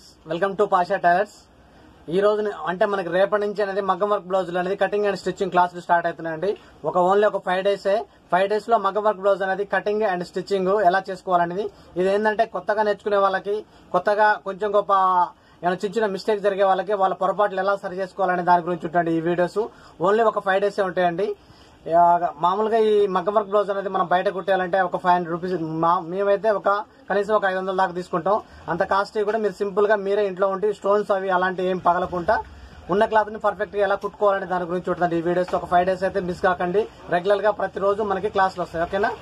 friends welcome to Pasha tailors ఈ రోజు ని- అంటే మనకి రేపటి నుంచి అనేది మగ్గం వర్క్ బ్లౌజులు అనేది కటింగ్ అండ్ స్టిచ్చింగ్ క్లాసులు స్టార్ట్ అవుతున్నాయండి ఒక ఓన్లీ ఒక ఫైవ్ డేస్ ఫైవ్ డేస్ లో మగ్గం వర్క్ బ్లౌజ్ అనేది కటింగ్ అండ్ స్టిచ్చింగ్ ఎలా చేసుకోవాలనేది ఇది ఏంటంటే కొత్తగా నేర్చుకునే వాళ్ళకి కొత్తగా కొంచెం గొప్ప ఏమైనా చిన్న చిన్న మిస్టేక్ జరిగే వాళ్ళకి వాళ్ళ పొరపాట్లు ఎలా సరి చేసుకోవాలనే దాని గురించి ఉంటుంది ఈ వీడియోస్ ఓన్లీ ఒక ఫైవ్ డేస్ ఉంటాయండి ఆ, మామూలుగా ఈ మగ్గ వర్క్ బ్లౌజ్ అనేది మనం బయట కుట్టాలంటే ఒక ఫైవ్ హండ్రెడ్ రూపీస్ మా- మేమైతే ఒక కనీసం ఒక ఐదు వందల దాకా తీసుకుంటాం అంత కాస్ట్ కూడా మీరు సింపుల్ గా మీరే ఇంట్లో ఉండి స్టోన్స్ అవి అలాంటి ఏం పగలకుండా ఉన్న క్లాత్ ని పర్ఫెక్ట్ గా ఎలా కుట్టుకోవాలనే దాని గురించి చూడండి ఈ వీడియోస్ ఒక ఫైవ్ డేస్ అయితే మిస్ కాకండి రెగ్యులర్ గా ప్రతిరోజు మనకి క్లాసులు వస్తాయి ఓకేనా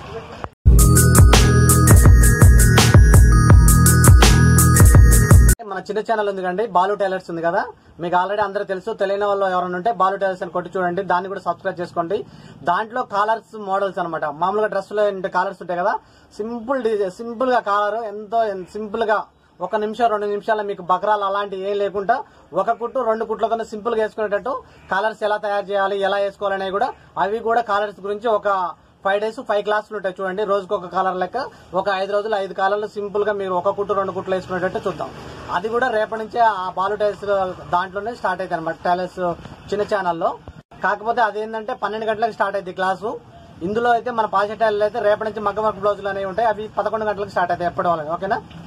మన చిన్న ఛానల్ ఉంది కండి బాలు టైలర్స్ ఉంది కదా మీకు ఆల్రెడీ అందరూ తెలుసు తెలియని వాళ్ళు ఎవరైనా ఉంటే బాలు టైలర్స్ అని కొట్టి చూడండి దాన్ని కూడా సబ్స్క్రైబ్ చేసుకోండి దాంట్లో కాలర్స్ మోడల్స్ అన్నమాట మామూలుగా డ్రెస్ లో కాలర్స్ ఉంటాయి కదా సింపుల్ డిజైన్ సింపుల్ గా కాలర్ ఎంతో సింపుల్ గా ఒక నిమిషం రెండు నిమిషాల్లో మీకు బకరాలు అలాంటి ఏం లేకుండా ఒక కుట్టు రెండు కుట్లతో సింపుల్ గా వేసుకునేటట్టు కాలర్స్ ఎలా తయారు చేయాలి ఎలా వేసుకోవాలనేవి కూడా అవి కూడా కాలర్స్ గురించి ఒక ఫైవ్ డేస్ ఫైవ్ క్లాసులు ఉంటాయి చూడండి రోజుకి ఒక కాలర్ లెక్క ఒక ఐదు రోజులు ఐదు కాలర్లు సింపుల్ గా మీరు ఒక కుట్టు రెండు కుట్లు వేసుకునేటట్టు చూద్దాం అది కూడా రేపటి నుంచే ఆ బాలు టైల్స్ దాంట్లోనే స్టార్ట్ అవుతాయి అనమాట టైలర్స్ చిన్న ఛానల్లో కాకపోతే అదేంటంటే పన్నెండు గంటలకు స్టార్ట్ అయింది క్లాసు ఇందులో అయితే మన పాజిటివ్ టైల్ అయితే రేపటి నుంచి మగ్గ వర్క్ బ్లౌజులు అనేవి ఉంటాయి అవి పదకొండు గంటలకు స్టార్ట్ అవుతాయి ఎప్పటి వాళ్ళని ఓకేనా